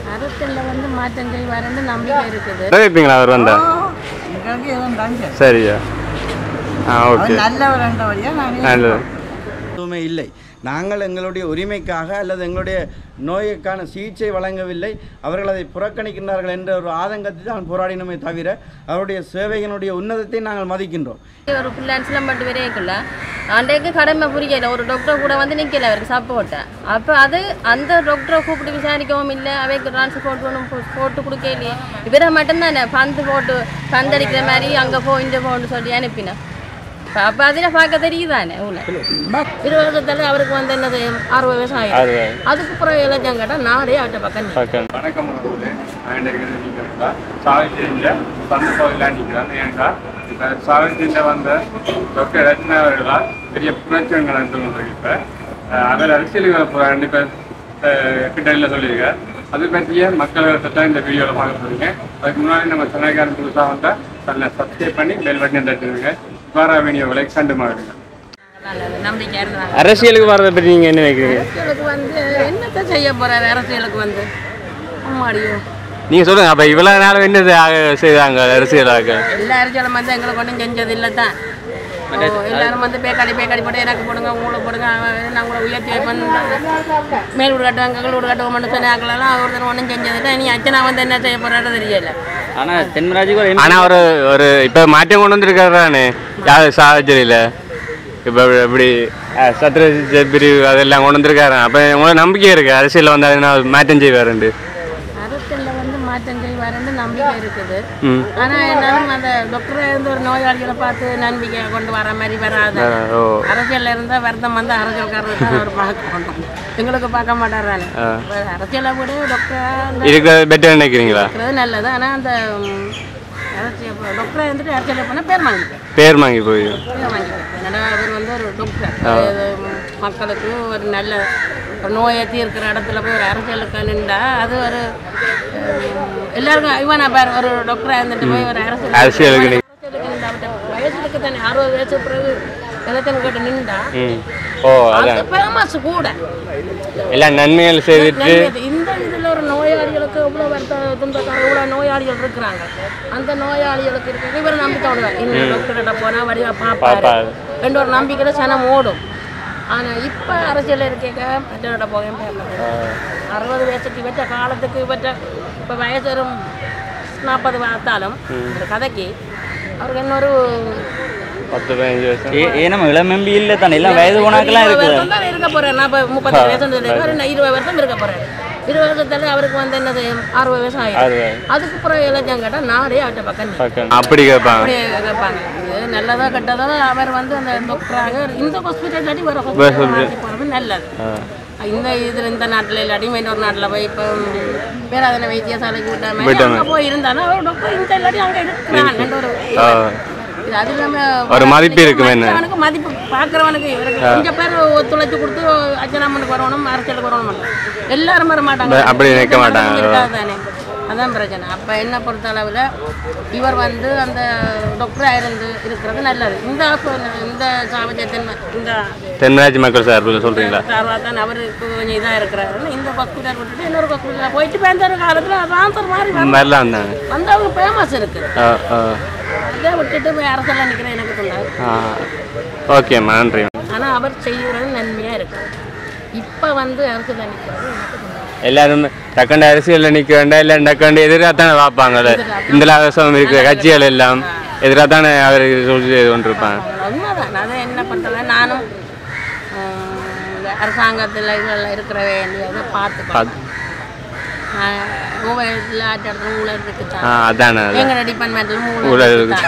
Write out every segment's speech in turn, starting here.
அரசியல்ல வந்து மாற்றம் செய்வாருன்னு நம்பிக்கை இருக்குது வைப்பீங்களா அவர் வந்தா எங்களுக்கு எதுவும் தாங்க சரியா ஆ ஓகே நல்லவர் என்றபடியா நாங்கள் நல்லது எதுவுமே இல்லை நாங்கள் எங்களுடைய உரிமைக்காக அல்லது எங்களுடைய நோய்க்கான சிகிச்சை வழங்கவில்லை அவர்கள் அதை புறக்கணிக்கின்றார்கள் என்ற ஒரு ஆதங்கத்தை தான் போராடினோமே தவிர அவருடைய சேவைகளுடைய உன்னதத்தை நாங்கள் மதிக்கின்றோம் ஒரு ஃப்ரீலான்ஸ்லாம் மட்டும் வரையக்குள்ள அன்றைக்கு கடமை புரியல ஒரு டாக்டர் கூட வந்து நிற்கல அவருக்கு சப்போர்ட்டை அப்போ அது அந்த டாக்டரை கூப்பிட்டு விசாரிக்கவும் இல்லை அவைக்கு ட்ரான்ஸ்போர்ட் ஒன்றும் போட்டு கொடுக்கலையே இவரை மட்டும்தானே பந்து போட்டு பந்தடிக்கிற மாதிரி அங்கே போ இங்கே போன்னு சொல்லி அனுப்பினேன் அப்போ அதில் பார்க்க தெரியுதானே உள்ள இருபது வருஷத்துல அவருக்கு வந்து என்னது அறுபது வயசு ஆயிடும் அறுபது. அதுக்கு பிறகு இளைஞன் கேட்டால் நாடே அவட்ட பக்கம் நிக்கும். பக்கம் வணக்கம் உறவுகளே. நான் இன்றைக்கு நிற்கிறேன் சாவித்திரியில் சந்த பகுதியில் நிற்கிறேன் ஏன்டா இப்போ சாவித்திரியில் வந்த டாக்டர் ரத்னா அவர்களால் பெரிய புரட்சிகள் நடந்து கொண்டிருக்கு இப்போ அவர் அரசியலுக்கு போகிறார் இப்போ கிட்டடியில் சொல்லியிருக்கார் அது பற்றிய மக்கள்கிட்ட தான் இந்த வீடியோவில் பார்க்க போறீங்க அதுக்கு முன்னாடி நம்ம சென்னைக்காரன் புதுசாக வந்தால் அதில் சப்ஸ்கிரைப் பண்ணி பெல் பட்டன் தட்டுருங்க வார வீடியோகளை கண்டு மாறுங்க நல்லது நம்பிக்கை இருந்தாங்க அரசியலுக்கு வர்றதை பற்றி நீங்கள் என்ன நினைக்கிறீங்க அரசியலுக்கு வந்து என்னத்தை செய்ய போறாரு அரசியலுக்கு வந்து அம்மாடியோ நீங்கள் சொல்லுங்கள் அப்போ இவ்வளோ நாள் என்னது ஆக- செய்தாங்க அரசியலாக எல்லா அரசியலும் வந்து எங்களுக்கு ஒன்றும் செஞ்சது இல்லை தான் எல்லாரும் வந்து பேக்காடி பேக்காடி போட்டு எனக்கு போடுங்க உங்களுக்கு போடுங்க அவன் நான் உங்களை உயர்த்தி வைப்பேன் மேல் வீடு கட்டுவாங்க கீழ் வீடு கட்டுவோம் மட்டும் சொன்னாங்களெல்லாம் ஒருத்தர் ஒன்றும் செஞ்சது இல்லை இனி அச்சனா வந்து என்ன செய்ய போறாரு தெரியல ஆனால் தென்மராஜுக்கு ஒரு ஆனால் ஒரு ஒரு இப்போ மாற்றம் கொண்டு வந்திருக்காரு யார் சாவச்சேரியில் இப்போ இப்படி அஹ், சத்ரஜித் பிரிவு அதெல்லாம் கொண்டு வந்திருக்காரு அப்போ உங்களுக்கு நம்பிக்கை இருக்கு அரசியலில் வந்து அதை நான் மாற்றம் செய்வாருண்டு அரசியலில் வந்து மாற்றம் செய்வாருன்னு நம்பிக்கை இருக்குது ம் ஆனால் என்னாலும் அந்த டாக்டரை இருந்து ஒரு நோயாளிகளை பார்த்து நம்பிக்கை கொண்டு வர மாதிரி வராது ஓ அரசியல்ல இருந்தால் வருத்தம் வந்து அரசியல்காரர் தான் அவர் பார்க்கணும் எங்களுக்கு பார்க்க மாட்டார் தானே அரசியலை விட டாக்டர் இருக்கிறது பெட்டர் நினைக்கிறீங்களா இருக்கிறது நல்லது ஆனால் அந்த ம், அரசியல் டாக்டரை இருந்துட்டு அரசியல் பண்ணால் பேர் வாங்கிப்பேன் பேர் வாங்கி போய் பேர் வாங்கிப்பேன் என்னடா அவர் வந்து ஒரு டாக்டர் அது மக்களுக்கு ஒரு நல்ல ஒரு நோயை தீர்க்கிற இடத்துல போய் ஒரு அரசியலுக்கு நின்றா அது ஒரு ம், எல்லாருக்கும் இவன் பார் ஒரு டாக்டராக இருந்துட்டு போய் ஒரு அரசியல் அரசியலுக்கு நி- அரசியலுக்கு நின்றா அவட்ட வயசுக்கு தானே அறுபது வயசு பிறகு எலெக்ஷன் கேட்டு நின்றா ம் ஓ அது அதான் ஃபேமஸ் கூட எல்லாம் நன்மைகள் செய்துட்டு நல்லது. இந்த இதுல ஒரு நோயாளிகளுக்கு எவ்வளவு வருத்த துன்பக்கார இவ்வளவு நோயாளிகள் இருக்கிறாங்க அந்த நோயாளிகளுக்கு இருக்க இவர் நம்பிக்கை விடுவார் இந்த டாக்டர்கிட்ட போனா வடிவா பார்ப்பாரு பார்ப்பாரு. ரெண்டு ஒரு நம்பிக்கையில சனம் ஓடும் ஆனா இப்ப அரசியல் இருக்க மற்றவர்கிட்ட போக அறுபது வயசுக்கு இவற்ற காலத்துக்கு இவற்ற இப்ப வயசு ஒரு நாற்பது பார்த்தாலும் ஒரு கதைக்கு அவருக்கு இன்னொரு பத்து பதினஞ்சு வருஷம் ஏ ஏ நம்ம இளம் எம்பி இல்லை தானே எல்லாம் வயது போனாக்கெல்லாம் இருபது இருக்குது வருஷம் தான் இருக்க போறாரு நான் இப்ப முப்பத்தி வருஷம் சொல்லிருக்கேன் இன்னும் இருபது வருஷம் இருக்க போறாரு இருபது வருஷத்துல அவருக்கு வந்து என்னது அறுபது வருஷம் ஆயிடும் அறுபது. அதுக்கு பிறகு இளைஞன் கேட்டா நாடே அவர்கிட்ட பக்கம் நிக்கும். பக்கம் அப்படி கேட்பாங்க அப்படியே கேட்பாங்க இது நல்லதா கெட்டதோ அவர் வந்து அந்த டாக்டராக இந்த ஹாஸ்பிட்டல் இல்லாட்டி வேற வேற ஹாஸ்பிட்டல் hospital. மாற்றி போகிறது நல்லது இந்த இதுல இந்த நாட்டுல இல்லாட்டி இன்னொரு நாட்டுல போய் இப்போ பேராதனை வைத்தியசாலைக்கு விட்டாம விட்டாம. அங்க போய் இருந்தாலும் அவர் டாக்டர் இந்த இல்லாட்டி அங்க இருக்கிறான் ஒரு ஆ. இது அது இல்லாம ஒரு மதிப்பு இருக்கும் என்ன? மற்றவனுக்கு மதிப்பு பார்க்குறவனுக்கு இவருக்கு கொஞ்சம் பேர் ஒத்துழைச்சு கொடுத்து அச்சனாமனுக்கு வரணும் அரசியலுக்கு வரணும் எல்லாரும் வர மாட்டாங்க அப்படி நினைக்க கொஞ்சம் மாட்டாங்க. மனசு இருக்காது தானே அதான் பிரச்சனை அப்போ என்ன பொறுத்த அளவில் இவர் வந்து அந்த டாக்டராக இருந்து இருக்கிறது நல்லது இந்த ஹாஸ்பிட்டல் இந்த சாவஜத்தின் இந்த தென்மராட்சி மக்கள் சார்பில் சொல்கிறீங்களா சார்பாக தான் அவருக்கு கொஞ்சம் இதாக இருக்கிறாரு இந்த ஹாஸ்பிட்டல் விட்டுட்டு இன்னொரு ஹாஸ்பிட்டலில் போயிட்டு பேந்த காலத்தில் ட்ரான்ஸ்ஃபர் மாதிரி வரும். மாதிரிலாம் வந்தாங்க வந்து அவங்க ஃபேமஸ் இருக்குது ஆ ஆ அதை விட்டுட்டு போய் அரசெல்லாம் நிற்கிறேன் எனக்கு சொன்னார் ஆ ஓகேம்மா நன்றி ஆனால் அவர் செய்கிறது நன்மையாக இருக்கு இப்போ வந்து அரசியல் நிற்கிறது எனக்கு தோணுது. எல்லாரும் டக்கண்ட அரசியலில் நிற்க வேண்டாம் இல்லை டக்கண்ட எதிராக தானே பார்ப்பாங்கல்ல இந்த லாசம் இருக்கிற கட்சிகள் எல்லாம் எதிராக தானே அவர் சொல்லி செய்து கொண்டிருப்பாங்க உண்மைதான் அதை என்ன பண்ணுறது நானும் ஆஹ், இந்த அரசாங்கத்தில் இதெல்லாம் இருக்கிற வேண்டியதை பார்த்து பார்த்து. மூவையில் ஆட்டாடுற ஊழல் இருக்குதான் ஆ அதானே அதான். எங்களோட டிபார்ட்மெண்ட்டில் ஊழல் ஊழல் இருக்கு.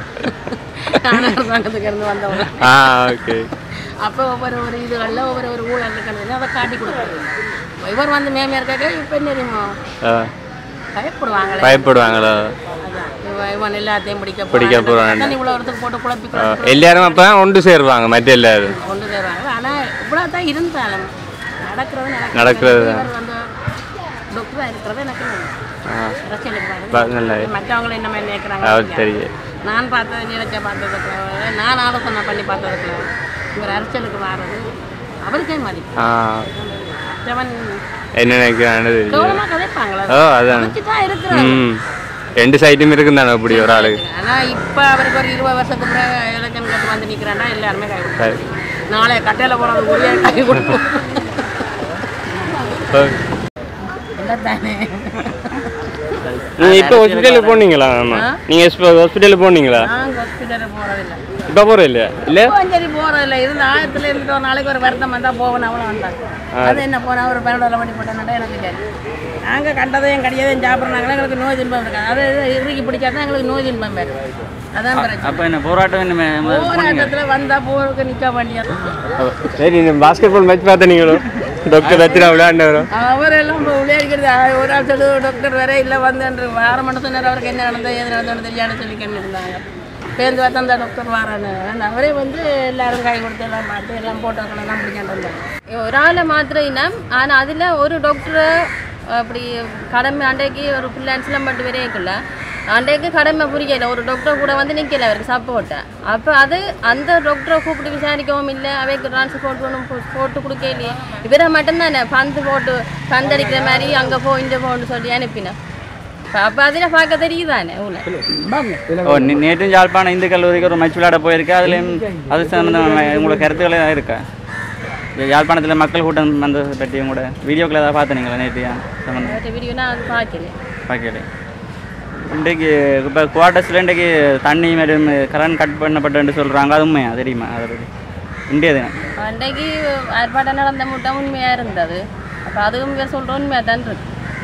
நானும் அரசாங்கத்துக்கு இருந்து வந்தவங்க ஆ ஓகே அப்போ ஒவ்வொரு ஒரு இதுகளில் ஒவ்வொரு ஒரு ஊழல் இருக்கிறது அதை காட்டி கொடுக்குறது இவர் வந்து மேமையாக இருக்க இப்போ என்ன தெரியுமா ஆ பயப்படுவாங்களே பயப்படுவாங்களோ அதான் இவன் இவன் எல்லாத்தையும் பிடிக்க பிடிக்க போறான். தண்ணி இவ்வளோ இடத்துக்கு போட்டு குழப்பி ஆ, குழப்பி எல்லாரும் அப்போ தான் ஒன்று சேருவாங்க மற்ற எல்லாரும் கொண்டு வருவாங்க ஆனால் இவ்வளோ தான் இருந்தாலும் நடக்கிறது நடக்கிறது தான். இவர் வந்து டாக்டராக இருக்கிறது எனக்கு ஆ அரசியலுக்கு ப- வர்றது. நல்ல மற்றவங்களை என்ன மாதிரி நினைக்கிறாங்க அது தெரியும் நான் பார்த்தது நினைச்ச பார்த்ததுக்கு நான் ஆலோசனை பண்ணி பார்த்ததுக்கு இவர் அரசியலுக்கு வர்றது அவருக்கே மதிப்பு ஆ மற்றவன் என்ன நினைக்கிறான்னு தெரியல கௌரவமா கதைப்பாங்களா ஓ அதான் தான் இருக்கிறாங்க ம் ரெண்டு சைடும் இருக்குந்தானே அப்படி ஒரு ஆளுக்கு ஆனா இப்ப அவருக்கு ஒரு இருபது வருஷத்துக்கு எலெக்ஷன் கட்டு வந்து நிக்கிறான்னா எல்லாருமே கை கொடுப்பாங்க நாளை கட்டையில போறது ஒரே கை கொடுப்போம் தானே நீங்க இப்போ ஹாஸ்பிட்டலுக்கு போனீங்களா ஆமா நீங்க ஹாஸ்பிட்டலுக்கு போனீங்களா நாங்க ஹாஸ்பிட்டலுக்கு போறதில்லை இப்போ போற இல்லையா இல்ல சரி போறதில்லை இருந்து ஆயிரத்துல இருந்துட்டு ஒரு நாளைக்கு ஒரு வருத்தம் வந்தா போகணும் அவ்வளோ வந்தாங்க அது என்ன போனா ஒரு பன்னெண்டு பண்ணி போட்டோம்னா எனக்கு சரி நாங்க கண்டதையும் கடியதையும் சாப்பிட்றாங்களா எங்களுக்கு நோய் தின்பம் இருக்காது அது இறுக்கி பிடிச்சா தான் எங்களுக்கு நோய் தின்பம் வேறு அதான் பிரச்சனை அப்போ என்ன போராட்டம் என்ன மே- முதல்ல போனீங்க போராட்டத்துல வந்தா போருக்கு நிக்க வேண்டியது சரி இந்த பாஸ்கெட் பால் மேட்ச் பார்த்த நீங்களும் டாக்டர் ரத்னா விளையாண்டவரும் அவரெல்லாம் இப்போ விளையாடிக்கிறது அஹ் ஒரு ஆள் சொல்லு டாக்டர் வேற இல்லை வந்து ஆறு மணி சொன்னார் அவருக்கு என்ன நடந்தது ஏது நடந்தது தெரியாதுன்னு சொல்லி கண்ணு இருந்தாங்க பேருந்து பார்த்தா அந்த டாக்டர் வரான்னு அவரே வந்து எல்லாரும் கை கொடுத்து எல்லாம் பார்த்து எல்லாம் போட்டோக்கெல்லாம் பிடிக்காண்டு வந்தாங்க ஒரு ஆளை மாத்திரம் இனம் ஆனால் அதில் ஒரு டாக்டரை அப்படி கடமை அண்டைக்கு ஒரு ஃபில்லான்ஸ்லாம் மட்டும் வரையக்குள்ள அண்டைக்கு கடமை புரியல ஒரு டாக்டர் கூட வந்து நிற்கல அவருக்கு சப்போர்ட்டை அப்போ அது அந்த டாக்டரை கூப்பிட்டு விசாரிக்கவும் இல்லை அவைக்கு ட்ரான்ஸ்போர்ட் ஒன்றும் போட்டு கொடுக்கலையே இவரை மட்டும்தானே பந்து போட்டு பந்து அடிக்கிற மாதிரி அங்கே போ இங்கே போன்னு சொல்லி அனுப்பினேன் அப்போ அதில் பார்க்க தெரியுதானே உங்களை ஓ நே- நேற்றும் யாழ்ப்பாணம் இந்து கல்லூரிக்கு ஒரு மேட்ச் விளையாட போயிருக்கு அதுலேயும் அது சம்மந்தமாக உங்களுக்கு கருத்துக்கள் ஏதாவது இருக்கா இந்த யாழ்ப்பாணத்தில் மக்கள் கூட்டம் வந்ததை பற்றி உங்களோட வீடியோக்கள் ஏதாவது பார்த்தீங்களா நேற்று சம்மந்தம் மற்ற வீடியோ நான் அது பார்க்கல பார்க்கல இன்றைக்கு இப்போ குவார்ட்டர்ஸில் இன்றைக்கு தண்ணி மற்றும் கரண்ட் கட் பண்ணப்பட்டுன்னு சொல்கிறாங்க அது உண்மையா தெரியுமா அதை பற்றி இந்திய தினம் அன்றைக்கு ஆர்ப்பாட்டம் நடந்த முட்டம் உண்மையாக இருந்தது அப்போ அதுவும் இவர் சொல்கிற உண்மையாக தான் இருக்கு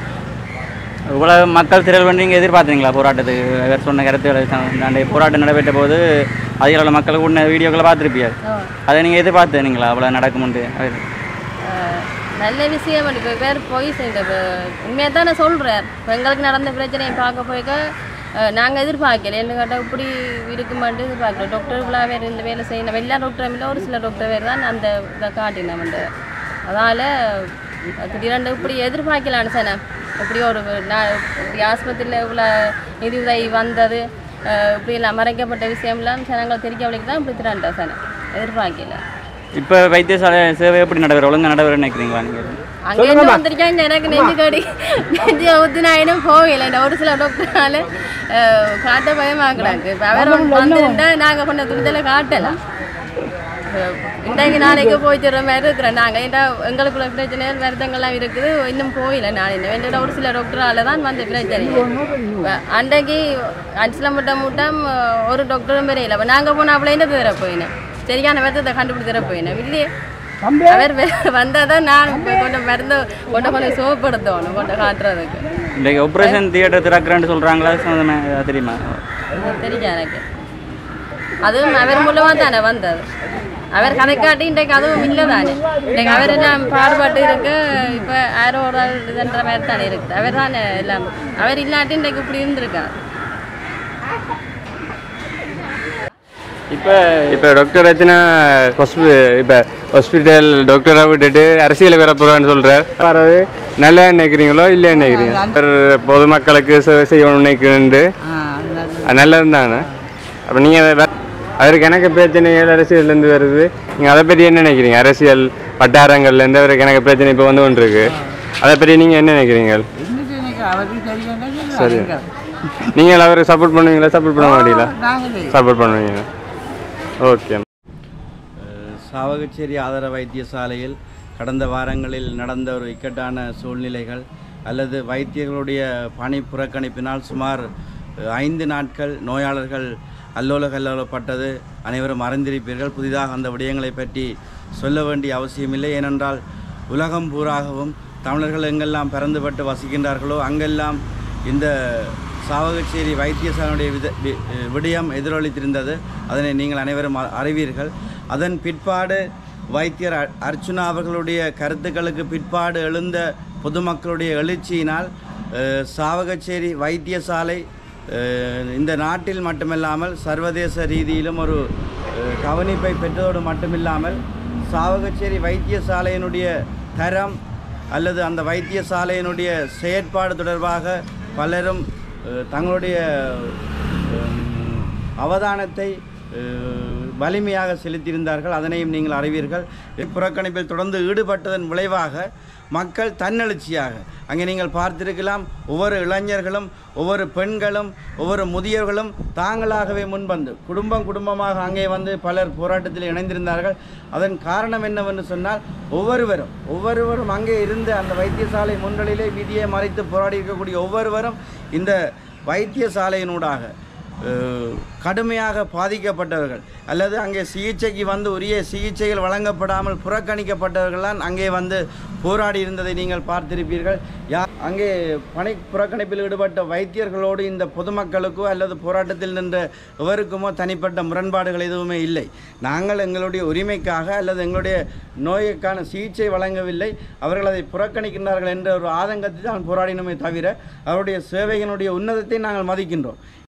இவ்வளோ மக்கள் திரள் பண்ணி நீங்கள் எதிர்பார்த்தீங்களா போராட்டத்துக்கு இவர் சொன்ன கருத்துக்களை ச- அந்த போராட்டம் நடைபெற்ற போது அதிக அளவு மக்கள் கூட வீடியோக்களை பார்த்துருப்பியா அதை நீங்கள் எதிர்பார்த்தீங்களா அவ்வளோ நடக்குமுண்டு அது ஆஹ் நல்ல விஷயம் இப்போ பேர் போய் செய்த உண்மையாக தான் நான் சொல்கிறேன் இப்போ எங்களுக்கு நடந்த பிரச்சனையை பார்க்க போய்க்க நாங்கள் எதிர்பார்க்கல என்ன கேட்டால் இப்படி இருக்குமாட்டு எதிர்பார்க்கல டாக்டர் இவ்வளோ பேர் இந்த வேலை செய்யணும் எல்லா டாக்டரும் இல்லை ஒரு சில டாக்டர் பேர் தான் அந்த இதை காட்டினோம் அந்த அதனால் திடீரெண்டு இப்படி எதிர்பார்க்கலான்னு சார் இப்படி ஒரு நான் இப்படி ஆஸ்பத்திரியில் இவ்வளோ நிதி உதவி வந்தது ஆஹ் இப்படி எல்லாம் மறைக்கப்பட்ட விஷயம்லாம் ஜனங்கள் தெரிஞ்ச வழிக்கு தான் இப்படி திரண்டா சார் எதிர்பார்க்கல இப்போ வைத்தியசாலை சேவை எப்படி நடைபெற ஒழுங்கா நடைபெற நினைக்கிறீங்களா நீங்கள் அங்கே என்ன வந்திருக்காங்க எனக்கு நெஞ்சு கடி நெஞ்சு ஊத்துனாயினும் போகல இந்த ஒரு சில டாக்டரால காட்ட பயமாக்குறாங்க இப்போ அவர் வந்திருந்தா நாங்கள் கொண்ட துணிதலை காட்டலாம் அஹ் இன்றைக்கு நாளைக்கு போய்ச்சிடுற மாதிரி இருக்கிறோம் நாங்கள் ஏன்டா எங்களுக்குள்ள பிரச்சனைகள் வருத்தங்கள்லாம் இருக்குது இன்னும் போயில நான் இன்னும் வேண்டிய ஒரு சில டாக்டரால தான் வந்த பிரச்சனை இப்ப அன்றைக்கு அடிச்சலம் முட்டம் முட்டம் ஒரு டாக்டரும் வரையில அப்போ நாங்கள் போனால் அவ்வளோ என்ன தர போயினேன் சரியான வருத்தத்தை கண்டுபிடிச்சு தர போயினேன் இல்லையே அவர் வந்தால் தான் நான் இப்போ கொண்டு மருந்து கொண்டு கொஞ்சம் சுகப்படுத்தணும் கொண்டு காட்டுறதுக்கு இன்றைக்கு ஆப்ரேஷன் தியேட்டர் திறக்கிறேன்னு சொல்கிறாங்களா சம்மந்தமாக ஏதாவது தெரியுமா அது தெரியும் எனக்கு அதுவும் அவர் மூலமாக தானே வந்தது அவர் கணக்காட்டி இன்றைக்கு அதுவும் இல்லை தானே இன்றைக்கு அவர் எல்லாம் பாடுபாட்டு இருக்கு இப்போ யாரோ ஒரு ஆள் இதுன்ற மாதிரி தானே இருக்குது அவர் தானே எல்லாம் அவர் இல்லாட்டி இன்றைக்கு இப்படி இருந்திருக்கார் இப்போ இப்போ டாக்டர் ரத்னா ஹாஸ்பி இப்போ ஹாஸ்பிட்டல் டாக்டரை விட்டுட்டு அரசியல் வர போகிறான்னு சொல்கிறார் வர்றது நல்லா நினைக்கிறீங்களோ இல்லை நினைக்கிறீங்க அவர் பொதுமக்களுக்கு சேவை செய்யணும்னு நினைக்கிறேன் அது நல்லது தானே அப்போ நீங்கள் அவருக்கு எனக்கு பிரச்சனைகள் அரசியல்லேருந்து வருது நீங்கள் அதை பற்றி என்ன நினைக்கிறீங்க அரசியல் வட்டாரங்கள்லேருந்து அவருக்கு எனக்கு பிரச்சனை இப்போ வந்து கொண்டிருக்கு அதை பற்றி நீங்கள் என்ன நினைக்கிறீங்க இன்னைக்கு இன்னைக்கு அவருக்கு சரியான சரி நீங்கள் அவருக்கு சப்போர்ட் பண்ணுவீங்களா சப்போர்ட் பண்ண மாட்டீங்களா நாங்களே சப்போர்ட் பண்ணுவீங்க ஓகே அஹ் சாவகச்சேரி ஆதார வைத்தியசாலையில் கடந்த வாரங்களில் நடந்த ஒரு இக்கட்டான சூழ்நிலைகள் அல்லது வைத்தியர்களுடைய பணி புறக்கணிப்பினால் சுமார் அஹ், ஐந்து நாட்கள் நோயாளர்கள் அல்லோல கல்லோலப்பட்டது அனைவரும் அறிந்திருப்பீர்கள் புதிதாக அந்த விடயங்களை பற்றி சொல்ல வேண்டிய அவசியமில்லை ஏனென்றால் உலகம் பூராகவும் தமிழர்கள் எங்கெல்லாம் பிறந்துபட்டு வசிக்கின்றார்களோ அங்கெல்லாம் இந்த சாவகச்சேரி வைத்தியசாலையுடைய வித வி- விடயம் எதிரொலித்திருந்தது அதனை நீங்கள் அனைவரும் அ- அறிவீர்கள் அதன் பிற்பாடு வைத்தியர் அ- அர்ச்சுனா அவர்களுடைய கருத்துக்களுக்கு பிற்பாடு எழுந்த பொதுமக்களுடைய எழுச்சியினால் அஹ், சாவகச்சேரி வைத்தியசாலை அஹ், இந்த நாட்டில் மட்டுமல்லாமல் சர்வதேச ரீதியிலும் ஒரு அஹ், கவனிப்பை பெற்றதோடு மட்டுமில்லாமல் சாவகச்சேரி வைத்தியசாலையினுடைய தரம் அல்லது அந்த வைத்தியசாலையினுடைய செயற்பாடு தொடர்பாக பலரும் அஹ், தங்களுடைய உம், அவதானத்தை அஹ், வலிமையாக செலுத்தியிருந்தார்கள் அதனையும் நீங்கள் அறிவீர்கள் புறக்கணிப்பில் தொடர்ந்து ஈடுபட்டதன் விளைவாக மக்கள் தன்னெழுச்சியாக அங்கே நீங்கள் பார்த்திருக்கலாம் ஒவ்வொரு இளைஞர்களும் ஒவ்வொரு பெண்களும் ஒவ்வொரு முதியவர்களும் தாங்களாகவே முன்வந்து குடும்பம் குடும்பமாக அங்கே வந்து பலர் போராட்டத்தில் இணைந்திருந்தார்கள் அதன் காரணம் என்னவென்று சொன்னால் ஒவ்வொருவரும் ஒவ்வொருவரும் அங்கே இருந்த அந்த வைத்தியசாலை முன்றலிலே விதியை மறைத்து போராடி இருக்கக்கூடிய ஒவ்வொருவரும் இந்த வைத்தியசாலையினூடாக அஹ், கடுமையாக பாதிக்கப்பட்டவர்கள் அல்லது அங்கே சிகிச்சைக்கு வந்து உரிய சிகிச்சைகள் வழங்கப்படாமல் புறக்கணிக்கப்பட்டவர்கள்தான் அங்கே வந்து போராடி இருந்ததை நீங்கள் பார்த்திருப்பீர்கள் யா அங்கே பணி புறக்கணிப்பில் ஈடுபட்ட வைத்தியர்களோடு இந்த பொதுமக்களுக்கோ அல்லது போராட்டத்தில் நின்ற எவருக்குமோ தனிப்பட்ட முரண்பாடுகள் எதுவுமே இல்லை நாங்கள் எங்களுடைய உரிமைக்காக அல்லது எங்களுடைய நோய்க்கான சிகிச்சை வழங்கவில்லை அவர்கள் அதை புறக்கணிக்கின்றார்கள் என்ற ஒரு ஆதங்கத்தை தான் போராடினோமே தவிர அவருடைய சேவைகளுடைய உன்னதத்தை நாங்கள் மதிக்கின்றோம்